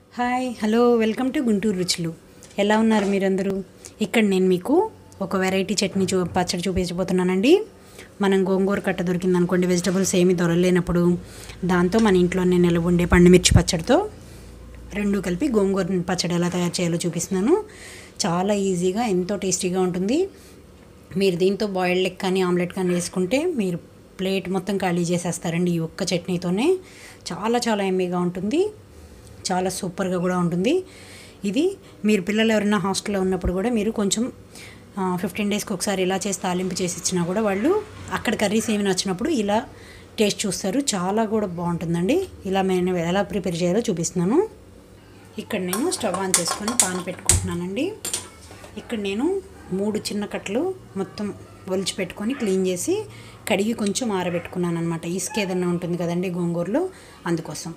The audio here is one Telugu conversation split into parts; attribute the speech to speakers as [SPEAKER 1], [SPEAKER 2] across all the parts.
[SPEAKER 1] hi hello welcome to Guntur రుచులు ఎలా ఉన్నారు మీరందరూ ఇక్కడ నేను మీకు ఒక వెరైటీ చట్నీ చూ పచ్చడి చూపించబోతున్నానండి మనం గోంగూర కట్ట దొరికింది అనుకోండి వెజిటబుల్స్ ఏమీ దొరలేనప్పుడు దాంతో మన ఇంట్లోనే నిలవ ఉండే పండుమిర్చి పచ్చడితో రెండు కలిపి గోంగూర పచ్చడి ఎలా తయారు చేయాలో చూపిస్తున్నాను చాలా ఈజీగా ఎంతో టేస్టీగా ఉంటుంది మీరు దీంతో బాయిల్డ్ ఎగ్ కానీ ఆమ్లెట్ కానీ వేసుకుంటే మీరు ప్లేట్ మొత్తం ఖాళీ చేసేస్తారండి ఈ ఒక్క చట్నీతోనే చాలా చాలా ఎమ్మీగా ఉంటుంది చాలా సూపర్గా కూడా ఉంటుంది ఇది మీరు పిల్లలు ఎవరైనా హాస్టల్లో ఉన్నప్పుడు కూడా మీరు కొంచెం ఫిఫ్టీన్ డేస్కి ఒకసారి ఇలా చేసి తాలింపు చేసి ఇచ్చినా కూడా వాళ్ళు అక్కడ కర్రీస్ ఏమి నచ్చినప్పుడు ఇలా టేస్ట్ చూస్తారు చాలా కూడా బాగుంటుందండి ఇలా నేను ఎలా ప్రిపేర్ చేయాలో చూపిస్తున్నాను ఇక్కడ నేను స్టవ్ ఆన్ చేసుకొని పాన్ పెట్టుకుంటున్నానండి ఇక్కడ నేను మూడు చిన్న కట్టలు మొత్తం ఒలిచి పెట్టుకొని క్లీన్ చేసి కడిగి కొంచెం ఆరబెట్టుకున్నాను అనమాట ఇసుక ఏదన్నా ఉంటుంది కదండి గోంగూరలో అందుకోసం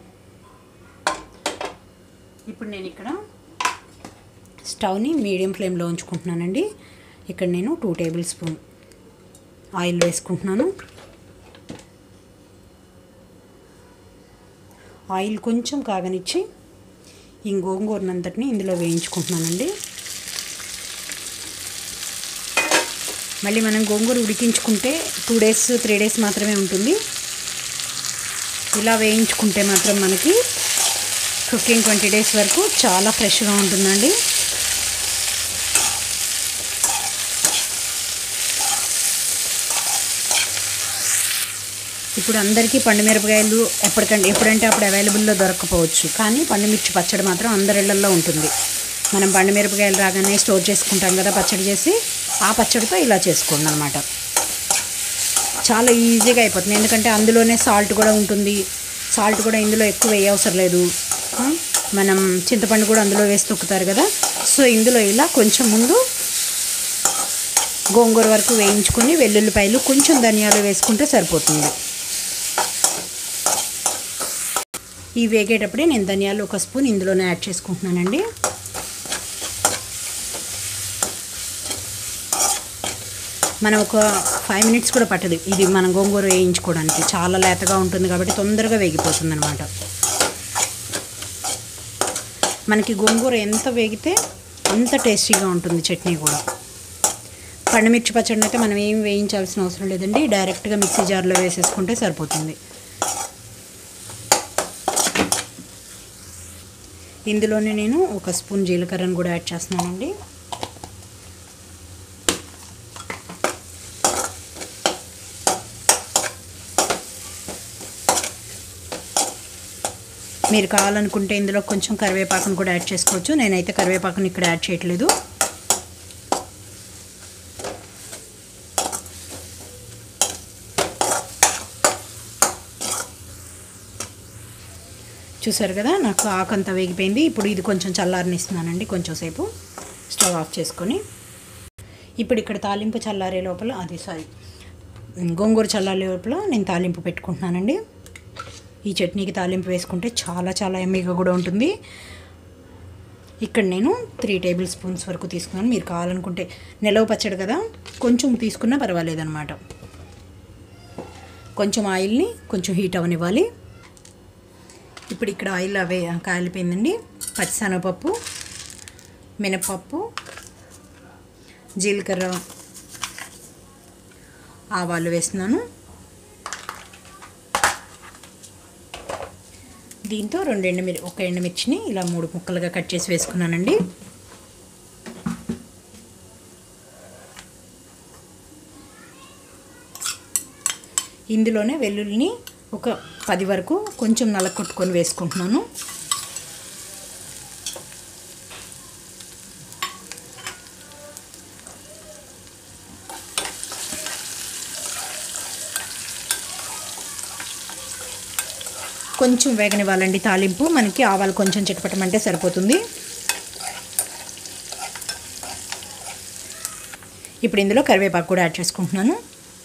[SPEAKER 1] ఇప్పుడు నేను ఇక్కడ స్టవ్ని మీడియం ఫ్లేమ్లో ఉంచుకుంటున్నానండి ఇక్కడ నేను టూ టేబుల్ స్పూన్ ఆయిల్ వేసుకుంటున్నాను ఆయిల్ కొంచెం కాగనిచ్చి ఈ గోంగూరనంతటిని ఇందులో వేయించుకుంటున్నానండి మళ్ళీ మనం గోంగూర ఉడికించుకుంటే టూ డేస్ త్రీ డేస్ మాత్రమే ఉంటుంది ఇలా వేయించుకుంటే మాత్రం మనకి ఫిఫ్టీన్ ట్వంటీ డేస్ వరకు చాలా ఫ్రెష్గా ఉంటుందండి ఇప్పుడు అందరికీ పండుమిరపకాయలు ఎప్పటికంటే ఎప్పుడంటే అప్పుడు అవైలబుల్లో దొరకకపోవచ్చు కానీ పండుమిర్చి పచ్చడి మాత్రం అందరిళ్లలో ఉంటుంది మనం పండుమిరపకాయలు రాగానే స్టోర్ చేసుకుంటాం కదా పచ్చడి చేసి ఆ పచ్చడితో ఇలా చేసుకోండి అనమాట చాలా ఈజీగా అయిపోతుంది ఎందుకంటే అందులోనే సాల్ట్ కూడా ఉంటుంది సాల్ట్ కూడా ఇందులో ఎక్కువ వేయవసరం లేదు మనం చింతపండు కూడా అందులో వేసి తొక్కుతారు కదా సో ఇందులో ఇలా కొంచెం ముందు గోంగూర వరకు వేయించుకొని వెల్లుల్లిపాయలు కొంచెం ధనియాలు వేసుకుంటే సరిపోతుంది ఈ వేగేటప్పుడే నేను ధనియాలు ఒక స్పూన్ ఇందులోనే యాడ్ చేసుకుంటున్నానండి మనం ఒక ఫైవ్ మినిట్స్ కూడా పట్టదు ఇది మనం గోంగూర వేయించుకోవడానికి చాలా లేతగా ఉంటుంది కాబట్టి తొందరగా వేగిపోతుంది అనమాట మనకి గోంగూర ఎంత వేగితే అంత టేస్టీగా ఉంటుంది చట్నీ కూడా పండుమిర్చి పచ్చడిని అయితే మనం ఏం వేయించాల్సిన అవసరం లేదండి డైరెక్ట్గా మిక్సీ జార్లో వేసేసుకుంటే సరిపోతుంది ఇందులోనే నేను ఒక స్పూన్ జీలకర్రను కూడా యాడ్ చేస్తున్నానండి మీరు కావాలనుకుంటే ఇందులో కొంచెం కరివేపాకును కూడా యాడ్ చేసుకోవచ్చు నేనైతే కరివేపాకుని ఇక్కడ యాడ్ చేయట్లేదు చూసారు కదా నాకు ఆకంత వేగిపోయింది ఇప్పుడు ఇది కొంచెం చల్లారనిస్తున్నానండి కొంచెం సేపు స్టవ్ ఆఫ్ చేసుకొని ఇప్పుడు ఇక్కడ తాలింపు చల్లారే లోపల అది సారీ గోంగూర చల్లారే లోపల నేను తాలింపు పెట్టుకుంటున్నానండి ఈ చట్నీకి తాలింపు వేసుకుంటే చాలా చాలా ఎమ్మీగా కూడా ఉంటుంది ఇక్కడ నేను త్రీ టేబుల్ స్పూన్స్ వరకు తీసుకున్నాను మీరు కావాలనుకుంటే నిలవ పచ్చడి కదా కొంచెం తీసుకున్నా పర్వాలేదన్నమాట కొంచెం ఆయిల్ని కొంచెం హీట్ అవనివ్వాలి ఇప్పుడు ఇక్కడ ఆయిల్ అవే కాలిపోయిందండి పచ్చిశనగపప్పు మినపప్పు జీలకర్ర ఆవాలు వేస్తున్నాను దీంతో రెండు ఎండుమిర్ ఒక ఎండుమిర్చిని ఇలా మూడు ముక్కలుగా కట్ చేసి వేసుకున్నానండి ఇందులోనే వెల్లుల్లిని ఒక పది వరకు కొంచెం నలకొట్టుకొని వేసుకుంటున్నాను కొంచెం వేగనివ్వాలండి తాలింపు మనకి ఆవాలు కొంచెం చిటపటమంటే సరిపోతుంది ఇప్పుడు ఇందులో కరివేపాకు కూడా యాడ్ చేసుకుంటున్నాను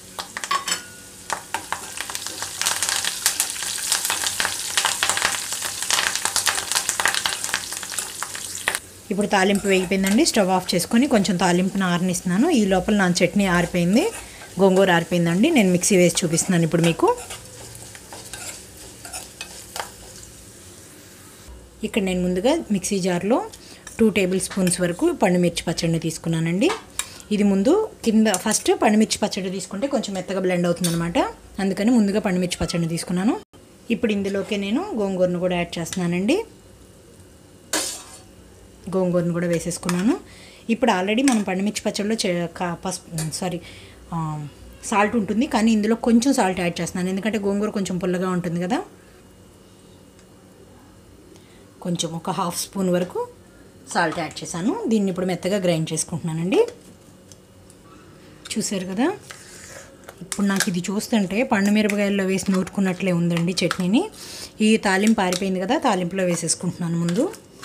[SPEAKER 1] ఇప్పుడు తాలింపు వేగిపోయిందండి స్టవ్ ఆఫ్ చేసుకొని కొంచెం తాలింపును ఆరనిస్తున్నాను ఈ లోపల నా చట్నీ ఆరిపోయింది గోంగూర ఆరిపోయిందండి నేను మిక్సీ వేసి చూపిస్తున్నాను ఇప్పుడు మీకు ఇక్కడ నేను ముందుగా మిక్సీ జార్లో టూ టేబుల్ స్పూన్స్ వరకు పండుమిర్చి పచ్చడిని తీసుకున్నానండి ఇది ముందు కింద ఫస్ట్ పండుమిర్చి పచ్చడి తీసుకుంటే కొంచెం మెత్తగా బ్లెండ్ అవుతుంది అనమాట అందుకని ముందుగా పండుమిర్చి పచ్చడిని తీసుకున్నాను ఇప్పుడు ఇందులోకి నేను గోంగూరను కూడా యాడ్ చేస్తున్నానండి గోంగూరను కూడా వేసేసుకున్నాను ఇప్పుడు ఆల్రెడీ మనం పండుమిర్చి పచ్చడిలో చే- కా- పసుపు సారీ సాల్ట్ ఉంటుంది కానీ ఇందులో కొంచెం సాల్ట్ యాడ్ చేస్తున్నాను ఎందుకంటే గోంగూర కొంచెం పుల్లగా ఉంటుంది కదా కొంచెం ఒక హాఫ్ స్పూన్ వరకు సాల్ట్ యాడ్ చేశాను దీన్ని ఇప్పుడు మెత్తగా గ్రైండ్ చేసుకుంటున్నానండి చూసారు కదా ఇప్పుడు నాకు ఇది చూస్తుంటే పండు మిరపకాయల్లో వేసి నూరుకున్నట్లే ఉందండి చట్నీని ఈ తాలింపు ఆరిపోయింది కదా తాలింపులో వేసేసుకుంటున్నాను ముందు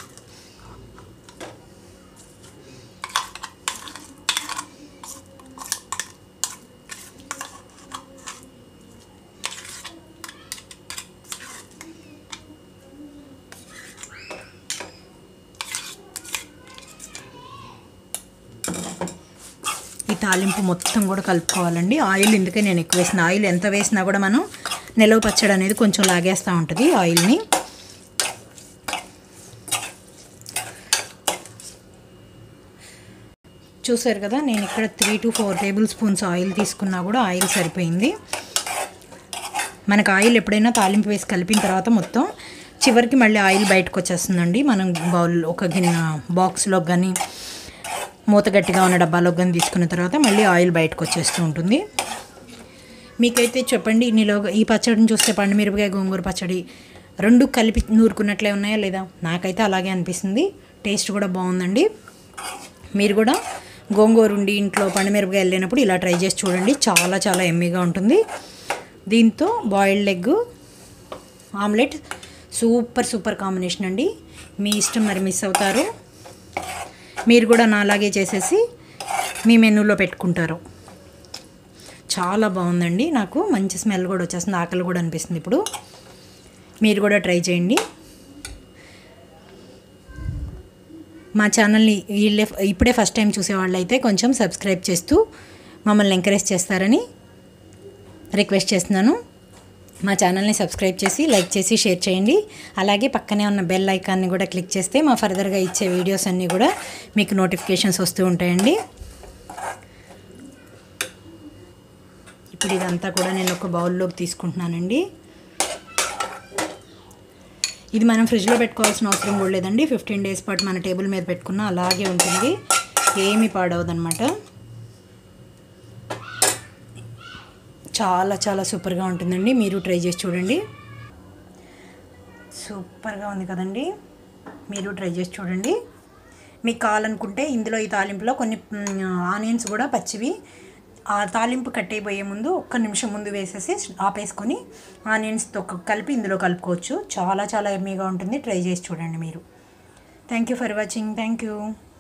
[SPEAKER 1] ఈ తాలింపు మొత్తం కూడా కలుపుకోవాలండి ఆయిల్ ఎందుకే నేను ఎక్కువ వేసిన ఆయిల్ ఎంత వేసినా కూడా మనం నిలవ పచ్చడి అనేది కొంచెం లాగేస్తూ ఉంటుంది ఆయిల్ని చూసారు కదా నేను ఇక్కడ three to four tablespoons oil తీసుకున్నా కూడా ఆయిల్ సరిపోయింది మనకు ఆయిల్ ఎప్పుడైనా తాలింపు వేసి కలిపిన తర్వాత మొత్తం చివరికి మళ్ళీ ఆయిల్ బయటకు వచ్చేస్తుందండి మనం బౌల్ ఒక గిన్నె బాక్స్లో కానీ మూత గట్టిగా ఉన్న డబ్బాలోకి కానీ తీసుకున్న తర్వాత మళ్ళీ ఆయిల్ బయటకు వచ్చేస్తూ ఉంటుంది మీకైతే చెప్పండి నీలో ఈ పచ్చడిని చూస్తే పండు మిరపకాయ గోంగూర పచ్చడి రెండు కలిపి నూరుకున్నట్లే ఉన్నాయా లేదా నాకైతే అలాగే అనిపిస్తుంది టేస్ట్ కూడా బాగుందండి మీరు కూడా గోంగూర ఉండి ఇంట్లో పండు మిరపకాయ వెళ్ళినప్పుడు ఇలా ట్రై చేసి చూడండి చాలా చాలా ఎమ్మీగా ఉంటుంది దీంతో boiled egg omelette super super combination అండి మీ ఇష్టం మరి మిస్ అవుతారు మీరు కూడా నాలాగే చేసేసి మీ మెనూలో పెట్టుకుంటారు చాలా బాగుందండి నాకు మంచి స్మెల్ కూడా వచ్చేస్తుంది ఆకలి కూడా అనిపిస్తుంది ఇప్పుడు మీరు కూడా ట్రై చేయండి మా ఛానల్ని వీళ్ళే ఇప్పుడే ఫస్ట్ టైం చూసేవాళ్ళు అయితే కొంచెం సబ్స్క్రైబ్ చేస్తూ మమ్మల్ని ఎంకరేజ్ చేస్తారని రిక్వెస్ట్ చేస్తున్నాను మా ఛానల్ని సబ్స్క్రైబ్ చేసి లైక్ చేసి షేర్ చేయండి అలాగే పక్కనే ఉన్న బెల్ ఐకాన్ని కూడా క్లిక్ చేస్తే మా ఫర్దర్గా ఇచ్చే వీడియోస్ అన్నీ కూడా మీకు నోటిఫికేషన్స్ వస్తూ ఉంటాయండి ఇప్పుడు ఇదంతా కూడా నేను ఒక బౌల్లోకి తీసుకుంటున్నానండి ఇది మనం ఫ్రిడ్జ్లో పెట్టుకోవాల్సిన అవసరం కూడా లేదండి ఫిఫ్టీన్ డేస్ పాటు మన టేబుల్ మీద పెట్టుకున్నా అలాగే ఉంటుంది ఏమీ పాడవదనమాట చాలా చాలా సూపర్గా ఉంటుందండి మీరు ట్రై చేసి చూడండి సూపర్గా ఉంది కదండి మీరు ట్రై చేసి చూడండి మీకు కావాలనుకుంటే ఇందులో ఈ తాలింపులో కొన్ని ఆనియన్స్ కూడా పచ్చివి ఆ తాలింపు కట్టేయబోయే ముందు ఒక్క నిమిషం ముందు వేసేసి ఆపేసుకొని ఆనియన్స్తో కలిపి ఇందులో కలుపుకోవచ్చు చాలా చాలా ఎమ్మీగా ఉంటుంది ట్రై చేసి చూడండి మీరు thank you for watching thank you